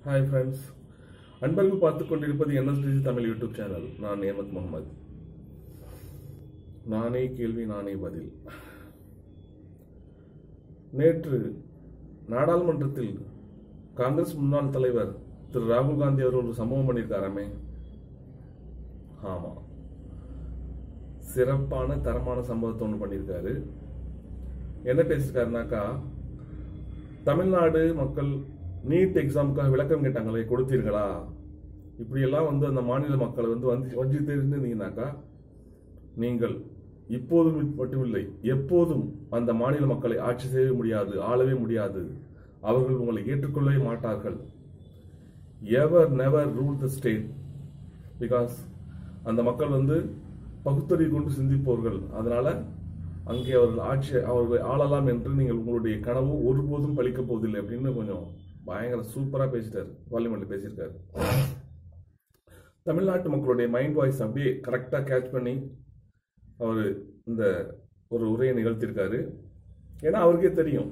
Hi friends அன்பர்கள் பார்த்து கொண்டிருப்பது என்எஸ்டிசி தமிழ் யூடியூப் சேனல் நான் ஏமத் முகமது நானே கேள்வி நானே பதில் நேற்று நாடாளுமன்றத்தில் காங்கிரஸ் முன்னாள் தலைவர் திரு ராகுல் காந்தி அவர் ஒரு சம்பவம் பண்ணியிருக்காராமே ஆமா சிறப்பான தரமான சம்பவத்தை ஒன்று பண்ணியிருக்காரு என்ன பேசியிருக்காருனாக்கா தமிழ்நாடு மக்கள் நீட் எக்ஸாமுக்காக விளக்கம் கேட்டாங்களே கொடுத்தீர்களா இப்படியெல்லாம் வந்து அந்த மாநில மக்களை வந்து வந்து வஞ்சித்து இருந்தீங்கன்னாக்கா நீங்கள் இப்போதும் மட்டுமில்லை எப்போதும் அந்த மாநில மக்களை ஆட்சி செய்ய முடியாது ஆளவே முடியாது அவர்கள் உங்களை ஏற்றுக்கொள்ளவே மாட்டார்கள் ever never rule the state because அந்த மக்கள் வந்து பகுத்தறிவு கொண்டு சிந்திப்பவர்கள் அதனால அங்கே அவர்கள் ஆட்சி அவர்கள் ஆளலாம் என்று நீங்கள் உங்களுடைய கனவு ஒருபோதும் பலிக்கப் போவதில்லை அப்படின்னு கொஞ்சம் பயங்கர சூப்பரா பேசிட்டாரு பார்லிமெண்ட்ல பேசியிருக்காரு தமிழ்நாட்டு மக்களுடைய மைண்ட் வாய்ஸ் அப்படியே கரெக்டா கேட்ச் பண்ணி அவர் இந்த ஒரு உரையை நிகழ்த்தியிருக்காரு ஏன்னா அவருக்கே தெரியும்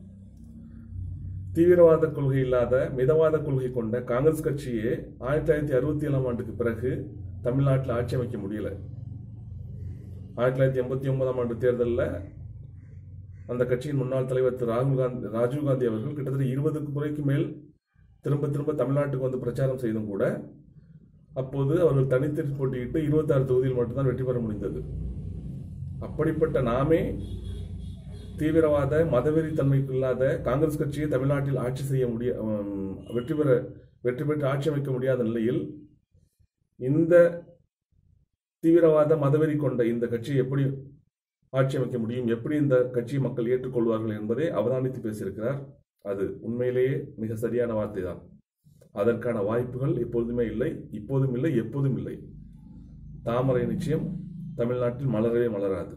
தீவிரவாத கொள்கை இல்லாத மிதவாத கொள்கை கொண்ட காங்கிரஸ் கட்சியே ஆயிரத்தி தொள்ளாயிரத்தி அறுபத்தி ஏழாம் ஆண்டுக்கு பிறகு தமிழ்நாட்டில் ஆட்சி அமைக்க முடியல ஆயிரத்தி தொள்ளாயிரத்தி எண்பத்தி ஒன்பதாம் ஆண்டு தேர்தலில் அந்த கட்சியின் முன்னாள் தலைவர் திரு ராகுல் காந்தி ராஜீவ் காந்தி அவர்கள் கிட்டத்தட்ட இருபதுக்கு முறைக்கு மேல் திரும்ப திரும்ப தமிழ்நாட்டுக்கு வந்து பிரச்சாரம் செய்தும் கூட அப்போது அவர்கள் தனித்து போட்டியிட்டு இருபத்தாறு தொகுதியில் மட்டும்தான் வெற்றி பெற முடிந்தது அப்படிப்பட்ட நாமே தீவிரவாத மதவெறி தன்மைக்கு இல்லாத காங்கிரஸ் கட்சியை தமிழ்நாட்டில் ஆட்சி செய்ய முடிய உம், வெற்றி பெற வெற்றி பெற்று ஆட்சி அமைக்க முடியாத நிலையில் இந்த தீவிரவாத மதவெறி கொண்ட இந்த கட்சியை எப்படி ஆட்சி அமைக்க முடியும் எப்படி இந்த கட்சியை மக்கள் ஏற்றுக்கொள்வார்கள் என்பதை அவதானித்து பேசியிருக்கிறார் அது உண்மையிலேயே மிக சரியான வார்த்தை தான் அதற்கான வாய்ப்புகள் எப்பொழுதுமே இல்லை இப்போதும் இல்லை எப்போதும் இல்லை தாமரை நிச்சயம் தமிழ்நாட்டில் மலரவே மலராது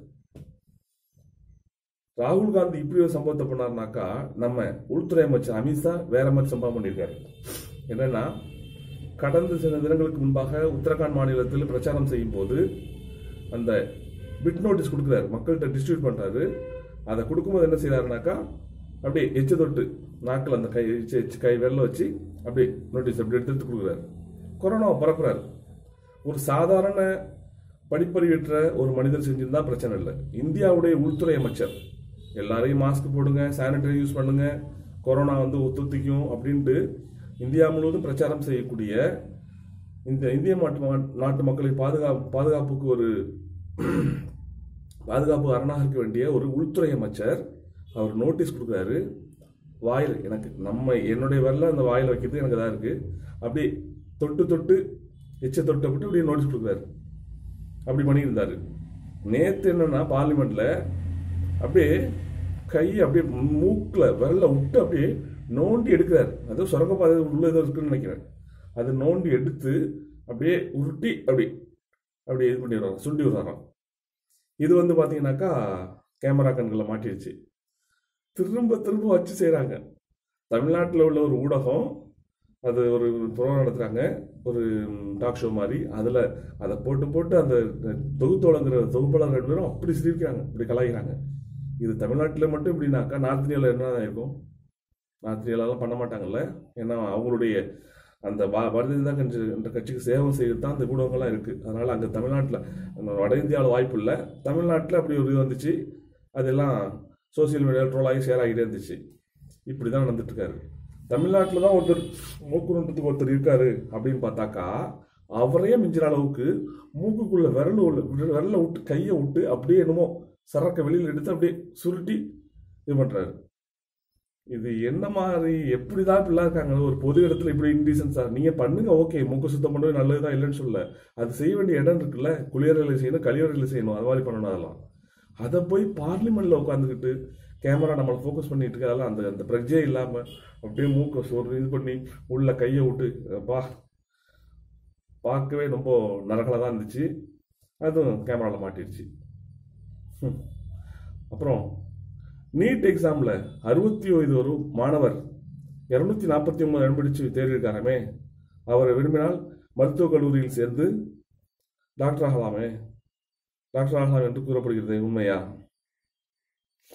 ராகுல் காந்தி இப்படி ஒரு சம்பவத்தை பண்ணாருனாக்கா நம்ம உள்துறை அமைச்சர் அமித்ஷா வேற மாதிரி சம்பவம் பண்ணியிருக்காரு என்னன்னா கடந்த சில தினங்களுக்கு முன்பாக உத்தரகாண்ட் மாநிலத்தில் பிரச்சாரம் செய்யும் போது அந்த பிட் நோட்டீஸ் கொடுக்குறாரு மக்கள்கிட்ட டிஸ்ட்ரிபியூட் பண்றாரு அதை கொடுக்கும்போது என்ன செய்யறாருனாக்கா அப்படியே எச்ச தொட்டு நாக்கில் அந்த கை எச்சு எச்சு கை வெள்ள வச்சு அப்படியே நோட்டீஸ் அப்படி எடுத்து எடுத்து கொடுக்குறாரு கொரோனாவை பரப்புறாரு ஒரு சாதாரண படிப்பறிவற்ற ஒரு மனிதர் செஞ்சிருந்தா பிரச்சனை இல்லை இந்தியாவுடைய உள்துறை அமைச்சர் எல்லாரையும் மாஸ்க் போடுங்க சானிடரி யூஸ் பண்ணுங்க கொரோனா வந்து ஒத்துத்திக்கும் அப்படின்ட்டு இந்தியா முழுவதும் பிரச்சாரம் செய்யக்கூடிய இந்த இந்திய நாட்டு நாட்டு மக்களை பாதுகாப்பு பாதுகாப்புக்கு ஒரு பாதுகாப்பு அரணாக இருக்க வேண்டிய ஒரு உள்துறை அமைச்சர் அவர் நோட்டீஸ் கொடுக்குறாரு வாயில் எனக்கு நம்ம என்னுடைய வரல அந்த வாயில் வைக்கிறது எனக்கு தான் இருக்கு அப்படியே தொட்டு தொட்டு எச்ச தொட்டு அப்படி அப்படியே நோட்டீஸ் கொடுக்குறாரு அப்படி பண்ணியிருந்தாரு நேத்து என்னன்னா பார்லிமெண்ட்ல அப்படியே கை அப்படியே மூக்குல விரல விட்டு அப்படியே நோண்டி எடுக்கிறாரு அது சுரங்கப்பாதை உள்ள ஏதோ இருக்குன்னு நினைக்கிறேன் அது நோண்டி எடுத்து அப்படியே உருட்டி அப்படி அப்படியே இது பண்ணி விடுறாங்க சுண்டி விடுறாராம் இது வந்து பாத்தீங்கன்னாக்கா கேமரா கண்களை மாட்டிடுச்சு திரும்ப திரும்ப வச்சு செய்றாங்க தமிழ்நாட்டில் உள்ள ஒரு ஊடகம் அது ஒரு ப்ரோக்ராம் நடத்துறாங்க ஒரு டாக் ஷோ மாதிரி அதில் அதை போட்டு போட்டு அந்த தொகுத்தோழங்கிற தொகுப்பாளர் ரெண்டு பேரும் அப்படி சிரிக்கிறாங்க இப்படி கலாய்க்கிறாங்க இது தமிழ்நாட்டில் மட்டும் இப்படின்னாக்கா நார்த் இந்தியாவில் என்ன இருக்கும் நார்த் இந்தியாவிலலாம் பண்ண மாட்டாங்கல்ல ஏன்னா அவங்களுடைய அந்த பா- பாரதிய ஜனதா கட்சி என்ற கட்சிக்கு சேவை செய்து தான் அந்த ஊடகங்கள்லாம் இருக்குது அதனால் அங்கே தமிழ்நாட்டில் வட இந்தியாவில் வாய்ப்பு இல்லை தமிழ்நாட்டில் அப்படி ஒரு இது வந்துச்சு அதெல்லாம் சோசியல் மீடியாவில் ட்ரோல் ஆகி ஷேர் ஆகிட்டே இருந்துச்சு இப்படி தான் நடந்துட்டு இருக்காரு தமிழ்நாட்டில் தான் ஒருத்தர் மூக்குறதுக்கு ஒருத்தர் இருக்காரு அப்படின்னு பார்த்தாக்கா அவரையே மிஞ்சிற அளவுக்கு மூக்குக்குள்ள விரல் உள்ள விரல விட்டு கையை விட்டு அப்படியே என்னமோ சரக்க வெளியில் எடுத்து அப்படியே சுருட்டி இது பண்றாரு இது என்ன மாதிரி எப்படிதான் இப்படிலாம் இருக்காங்க ஒரு பொது இடத்துல இப்படி இன்டீசன்ஸா நீங்க பண்ணுங்க ஓகே மூக்கு சுத்தம் பண்ணவே நல்லதுதான் இல்லைன்னு சொல்லல அது செய்ய வேண்டிய இடம் இருக்குல்ல குளியறையில் செய்யணும் கழிவறையில் செய்யணும் அது மாதிரி பண்ணணும் அதெல்லாம் அதை போய் பார்லிமெண்ட்ல உட்காந்துக்கிட்டு கேமரா நம்மளை ஃபோக்கஸ் பண்ணிட்டு இருக்கு அதெல்லாம் அந்த அந்த பிரஜே இல்லாம அப்படியே மூக்க சோறு இது பண்ணி உள்ள கையை விட்டு பா பார்க்கவே ரொம்ப நரகலா தான் இருந்துச்சு அதுவும் கேமரால மாட்டிடுச்சு ஹம். அப்புறம் நீட் எக்ஸாம்ல அறுபத்தி ஐந்து ஒரு மாணவர் இருநூத்தி நாற்பத்தி ஒன்பது அனுப்பிடிச்சு தேர்விருக்காரமே அவரை விரும்பினால் மருத்துவக் கல்லூரியில் சேர்ந்து டாக்டர் ஆகலாமே டாக்டர் ஆகலாம் என்று கூறப்படுகிறது உண்மையா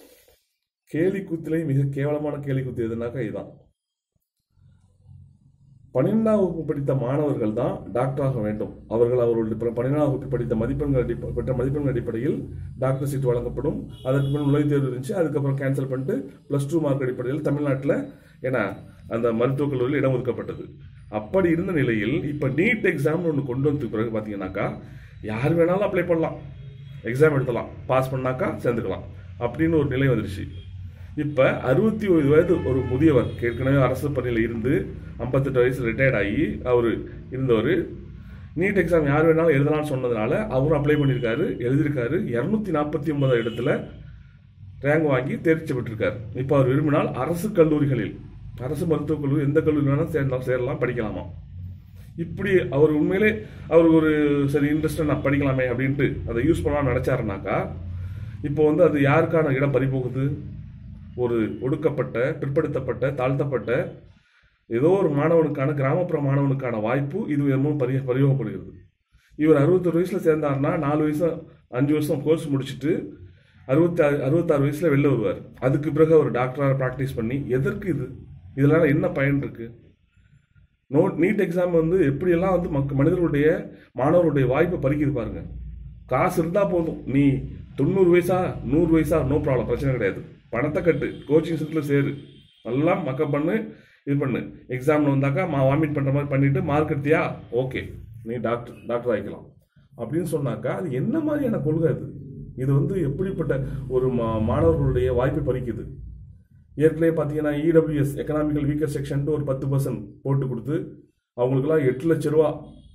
கேலி கூத்திலே மிக கேவலமான கேலி கூத்து எதுனாக்கா இதுதான் பன்னிரெண்டாம் வகுப்பு படித்த மாணவர்கள் தான் டாக்டராக வேண்டும் அவர்கள் அவர்களுடைய ப- பன்னிரெண்டாம் வகுப்பு படித்த மதிப்பெண்கள் அடிப்ப பெற்ற மதிப்பெண்கள் அடிப்படையில் டாக்டர் சீட் வழங்கப்படும் அதற்கு பின் நுழைவுத் தேர்வு இருந்துச்சு அதுக்கப்புறம் கேன்சல் பண்ணிட்டு ப்ளஸ் டூ மார்க் அடிப்படையில் தமிழ்நாட்டில் ஏன்னா அந்த மருத்துவக் கல்லூரியில் இடம் ஒதுக்கப்பட்டது அப்படி இருந்த நிலையில் இப்போ நீட் எக்ஸாம்னு ஒன்று கொண்டு வந்ததுக்கு பிறகு பார்த்தீங்கன்னாக்கா யார் வேணாலும் அப்ளை பண்ணலாம் எக்ஸாம் எழுதலாம் பாஸ் பண்ணாக்கா சேர்ந்துக்கலாம் அப்படின்னு ஒரு நிலை வந்துருச்சு இப்போ அறுபத்தி ஒரு வயது ஒரு முதியவர் ஏற்கனவே அரசு பணியில் இருந்து ஐம்பத்தெட்டு வயசு ரிட்டையர்ட் ஆகி அவர் இருந்தவர் நீட் எக்ஸாம் யார் வேணாலும் எழுதலாம்னு சொன்னதுனால அவரும் அப்ளை பண்ணியிருக்காரு எழுதியிருக்காரு இரநூத்தி நாற்பத்தி ஒன்பது இடத்துல ரேங்க் வாங்கி தேர்ச்சி பெற்றிருக்காரு இப்போ அவர் விரும்பினால் அரசு கல்லூரிகளில் அரசு மருத்துவக் கல்லூரி எந்த கல்லூரி வேணாலும் சேரலாம் சேரலாம் படிக்கலாமா இப்படி அவர் உண்மையிலே அவர் ஒரு சரி இன்ட்ரெஸ்டாக நான் படிக்கலாமே அப்படின்ட்டு அதை யூஸ் பண்ணலாம்னு நினச்சாருனாக்கா இப்போ வந்து அது யாருக்கான இடம் பறிபோகுது ஒரு ஒடுக்கப்பட்ட பிற்படுத்தப்பட்ட தாழ்த்தப்பட்ட ஏதோ ஒரு மாணவனுக்கான கிராமப்புற மாணவனுக்கான வாய்ப்பு இது மூலம் பரி பரியோகப்படுகிறது இவர் அறுபத்தொரு வயசில் சேர்ந்தாருன்னா நாலு வயசு அஞ்சு வருஷம் கோர்ஸ் முடிச்சுட்டு அறுபத்தாறு அறுபத்தாறு வயசில் வெளில வருவார் அதுக்கு பிறகு அவர் டாக்டராக ப்ராக்டிஸ் பண்ணி எதற்கு இது இதனால என்ன பயன் இருக்கு நோ நீட் எக்ஸாம் வந்து எப்படியெல்லாம் வந்து மக்க மனிதர்களுடைய மாணவர்களுடைய வாய்ப்பை பறிக்குது பாருங்க காசு இருந்தால் போதும் நீ தொண்ணூறு வயசா நூறு வயசா நோ ப்ராப்ளம் பிரச்சனை கிடையாது பணத்தை கட்டு கோச்சிங் சென்டரில் சேரு நல்லா மக்கப் பண்ணு இது பண்ணு எக்ஸாமில் வந்தாக்கா மா வாமிட் பண்ணுற மாதிரி பண்ணிட்டு மார்க் எடுத்தியா ஓகே நீ டாக்டர் டாக்டர் ஆகிக்கலாம் அப்படின்னு சொன்னாக்கா அது என்ன மாதிரியான கொள்கை அது இது வந்து எப்படிப்பட்ட ஒரு மா- மாணவர்களுடைய வாய்ப்பை பறிக்குது ஏற்கனவே பார்த்தீங்கன்னா இடபிள்யூஎஸ் எக்கனாமிக்கல் வீக்கர் செக்ஷன் ஒரு பத்து பர்சன்ட் போட்டு கொடுத்து அவங்களுக்குலாம் எட்டு லட்ச ரூபா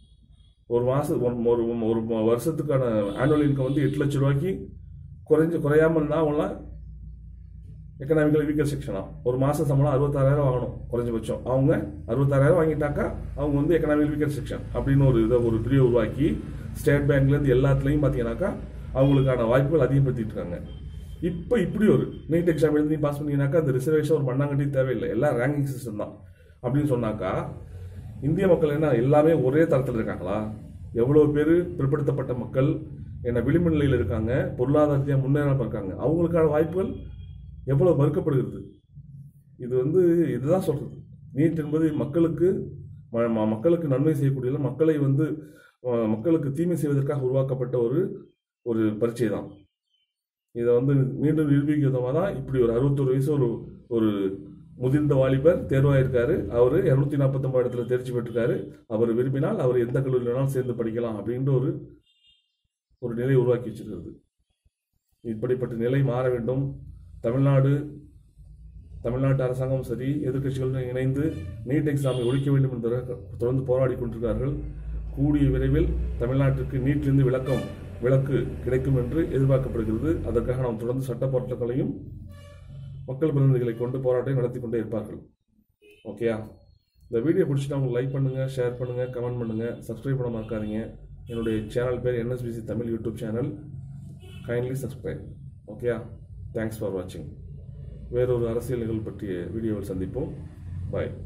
ஒரு மாதம் ஒரு ஒரு ஒரு வருஷத்துக்கான ஆனுவல் இன்கம் வந்து எட்டு லட்ச ரூபாய்க்கு குறைஞ்ச குறையாம இருந்தால் அவங்களாம் எக்கனாமிக்கல் வீக்கர் செக்ஷனா ஒரு மாதம் சம்பளம் அறுபத்தாறாயிரம் வாங்கணும் குறைஞ்சபட்சம் அவங்க அறுபத்தாறாயிரம் வாங்கிட்டாக்கா அவங்க வந்து எக்கனாமிக்கல் வீக்கர் செக்ஷன் அப்படின்னு ஒரு இதை ஒரு பிரிவை உருவாக்கி ஸ்டேட் பேங்க்லேருந்து எல்லாத்துலேயும் பார்த்தீங்கன்னாக்கா அவங்களுக்கான வாய்ப்புகள் அதிகப்படுத்திட்டு இருக்காங்க இப்போ இப்படி ஒரு நீட் எக்ஸாம் எழுதி பாஸ் பண்ணீங்கன்னாக்கா அந்த ரிசர்வேஷன் ஒரு மண்ணாங்கட்டி தேவையில்லை எல்லாம் ரேங்கிங் சிஸ்டம் தான் அப்படின்னு சொன்னாக்கா இந்திய மக்கள் என்ன எல்லாமே ஒரே தரத்தில் இருக்காங்களா எவ்வளோ பேர் பிற்படுத்தப்பட்ட மக்கள் என்ன விளிம்பு நிலையில் இருக்காங்க பொருளாதார ரீதியாக முன்னேறாம இருக்காங்க அவங்களுக்கான வாய்ப்புகள் எவ்வளோ மறுக்கப்படுகிறது இது வந்து இதுதான் சொல்றது நீட் என்பது மக்களுக்கு ம- ம- மக்களுக்கு நன்மை செய்யக்கூடிய மக்களை வந்து அஹ், மக்களுக்கு தீமை செய்வதற்காக உருவாக்கப்பட்ட ஒரு ஒரு பரீட்சை தான் இதை வந்து மீண்டும் நிரூபிக்கும் விதமாக தான் இப்படி ஒரு அறுபத்தொரு வயசு ஒரு ஒரு முதிர்ந்த வாலிபர் தேர்வாயிருக்காரு அவர் இரநூத்தி நாற்பத்தொம்பது இடத்துல தேர்ச்சி பெற்றிருக்காரு அவர் விரும்பினால் அவர் எந்த கல்லூரியில் வேணாலும் சேர்ந்து படிக்கலாம் அப்படின்ற ஒரு ஒரு நிலை உருவாக்கி வச்சிருக்கிறது இப்படிப்பட்ட நிலை மாற வேண்டும் தமிழ்நாடு தமிழ்நாட்டு அரசாங்கம் சரி எதிர்க்கட்சிகளுடன் இணைந்து நீட் எக்ஸாமை ஒழிக்க வேண்டும் என்று தொடர்ந்து போராடி கொண்டிருக்கிறார்கள் கூடிய விரைவில் தமிழ்நாட்டிற்கு நீட்டிலிருந்து விளக்கம் விலக்கு கிடைக்கும் என்று எதிர்பார்க்கப்படுகிறது அதற்காக நாம் தொடர்ந்து சட்ட போராட்டங்களையும் மக்கள் பிரதிநிதிகளை கொண்டு போராட்டம் நடத்தி கொண்டே இருப்பார்கள் ஓகேயா இந்த வீடியோ பிடிச்சிட்டா உங்களுக்கு லைக் பண்ணுங்கள் ஷேர் பண்ணுங்கள் கமெண்ட் பண்ணுங்கள் சப்ஸ்கிரைப் பண்ண மறக்காதீங்க என்னுடைய சேனல் பேர் NSPC Tamil YouTube channel kindly subscribe ஓகேயா தேங்க்ஸ் ஃபார் வாட்சிங் வேறொரு அரசியல் நிகழ்வு பற்றிய வீடியோவில் சந்திப்போம் பாய்